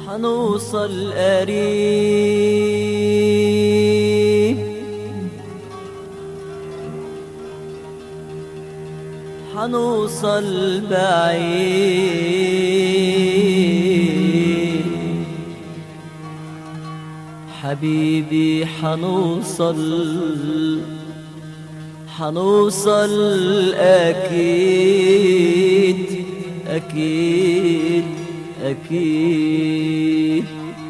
حنوصل قريب حنوصل بعيد حبيبي حنوصل حنوصل أكيد أكيد أكيد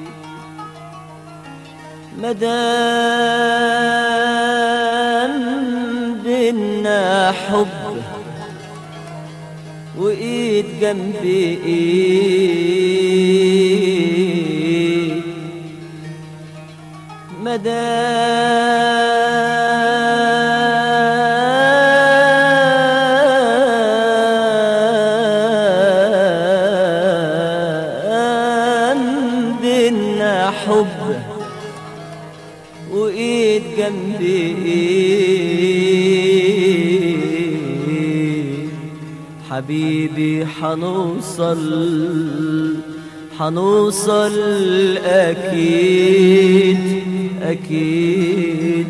مدام بينا حب وإيد جنب إيد مدام بينا حب وإيد جنب إيد حبيبي حنوصل حنوصل أكيد أكيد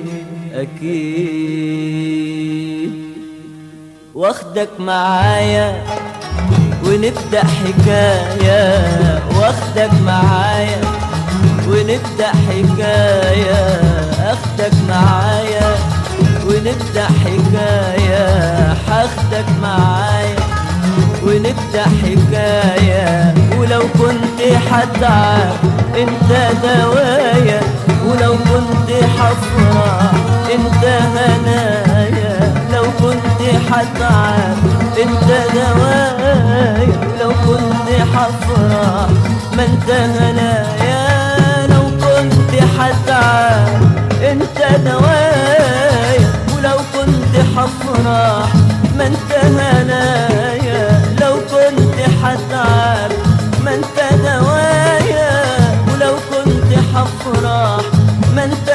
أكيد واخدك معايا ونبدأ حكاية واخدك معايا ونبدأ حكاية اخدك معايا ونبدأ حكاية هاخدك معايا ونبدأ حكاية ولو كنت هتعب انت دوايا ولو كنت هفرح انت هنايا لو كنت هتعب انت دوايا ولو كنت هفرح ما انت هنايا لو كنت هتعب انت دوايا ولو كنت هفرح ما انت هنايا لو كنت هتعب ما انت دوايا ولو كنت هفرح ما انت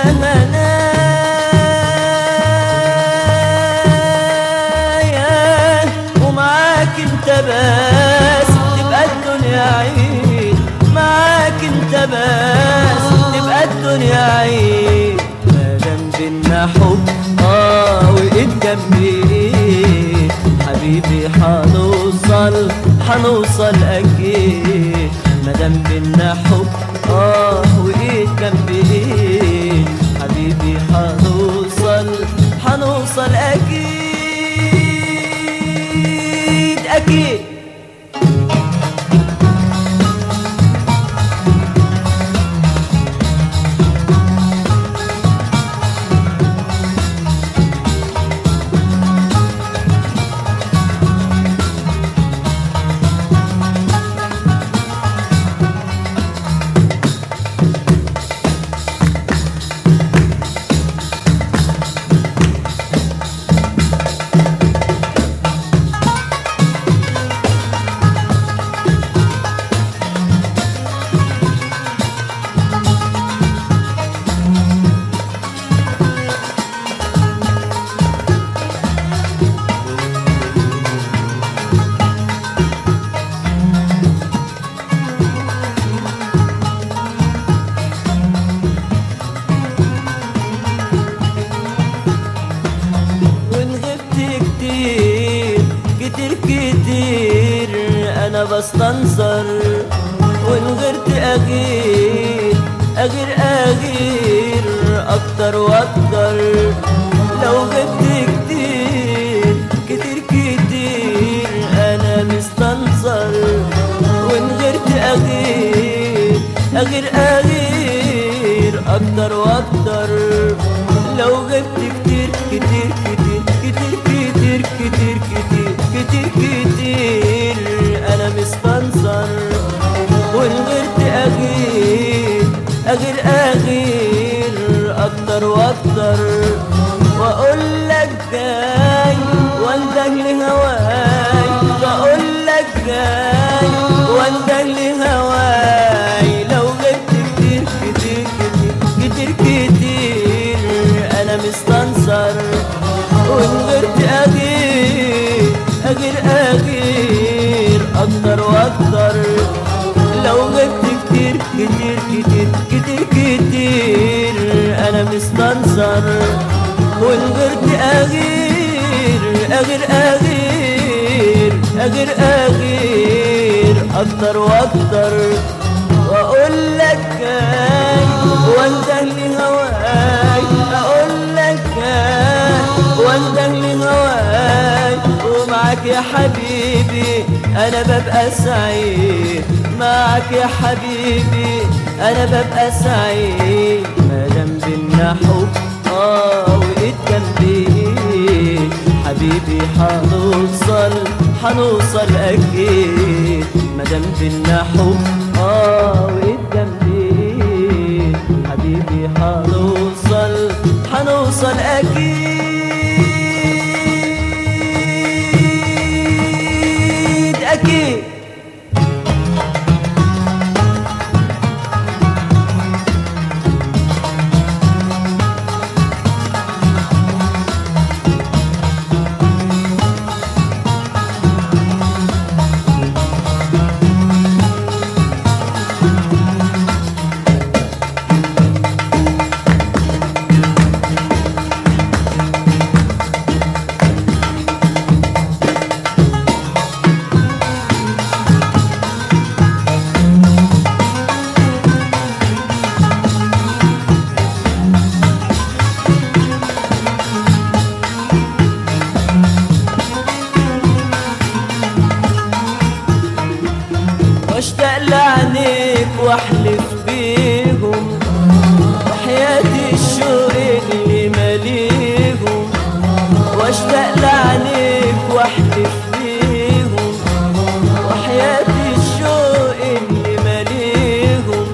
هنايا ومعاك انت بس تبقى الدنيا عيد معاك انت بس تبقى الدنيا عيد مادام بينا حب اه وايد جنبي ايد حبيبي حنوصل حنوصل اكيد مادام بينا حب اه وايد جنبي ايد حبيبي حنوصل حنوصل اكيد اكيد وان غبت كتير كتير كتير انا بستنصر وان غيرت اغير اغير اغير اكتر واكتر لو غبت كتير كتير كتير انا مستنصر وان غيرت اغير اغير اغير اكتر واكتر لو غبت كتير كتير كتير كتير كتير كتير كتير كتير كتير انا مستنصر والغيرت اغير اغير اغير اكتر واكتر واقول لك جاي واندج لهواي واقول لك جاي واندج لهواي لو غبت كتير كتير كتير كتير كتير انا مستنصر وان غيرت اغير اغير اغير اكتر واكتر لو غبت كتير أغير أغير أغير أغير أكتر وأكتر وأقول لك كان وانده لهواي أقول لك كان وانده لهواي ومعك يا حبيبي أنا ببقى سعيد معك يا حبيبي أنا ببقى سعيد ما دام بينا حب آه وإيد جنبي حبيبي حنوصل حنوصل أكيد ما دام بينا حب آه وإيد جنبي حبيبي حنوصل حنوصل أكيد أكيد واشتاق لعينيك واحلف بيهم وحياتي الشوق اللي ماليهم واشتاق لعينيك واحلف بيهم وحياتي الشوق اللي ماليهم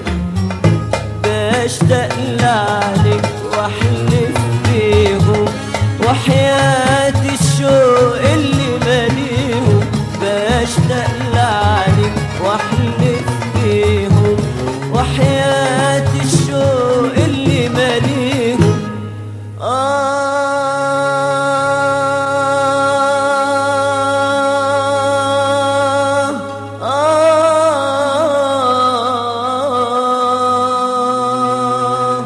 بشتاق لعينيك واحلف بيهم وحياتي الشوق اللي ماليهم بشتاق لعينيك واحلف بيهم وحياتي الشوق اللي ماليهم آه آه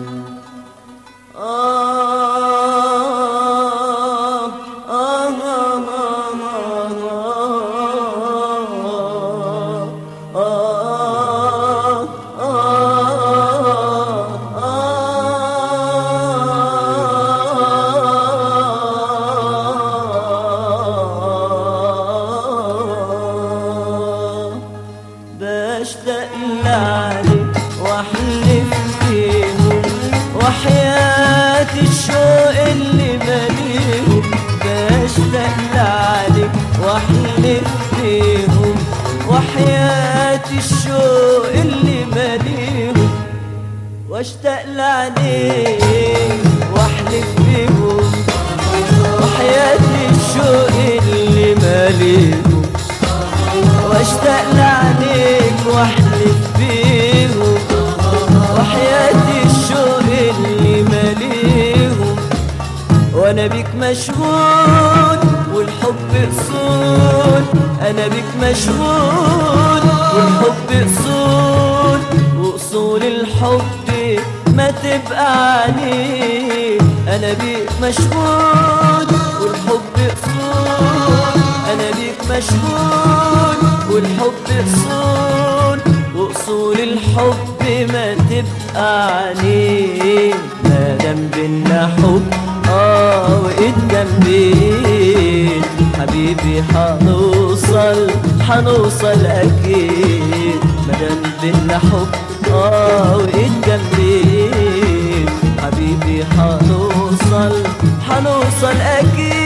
بشتاق لعليك واحلف فيهم وحياة الشوق اللي ماليهم بشتاق لعليك واحلف فيهم وحياة الشوق اللي ماليهم واشتاق لعليك واحلف فيهم وحياة الشوق اللي ماليهم واشتاق لعينيك واحلف بيهم وحياتي الشوق اللي ماليهم وانا بيك مشغول والحب اصول انا بيك مشغول والحب اصول واصول الحب ما تبقى عليه انا بيك مشغول والحب اصول انا بيك مشغول والحب اصول واصول الحب ما تبقى عليه ما دام بينا حب اه وايد جنبين حبيبي حنوصل حنوصل اكيد ما دام بينا حب اه وايد جنبين حبيبي حنوصل حنوصل اكيد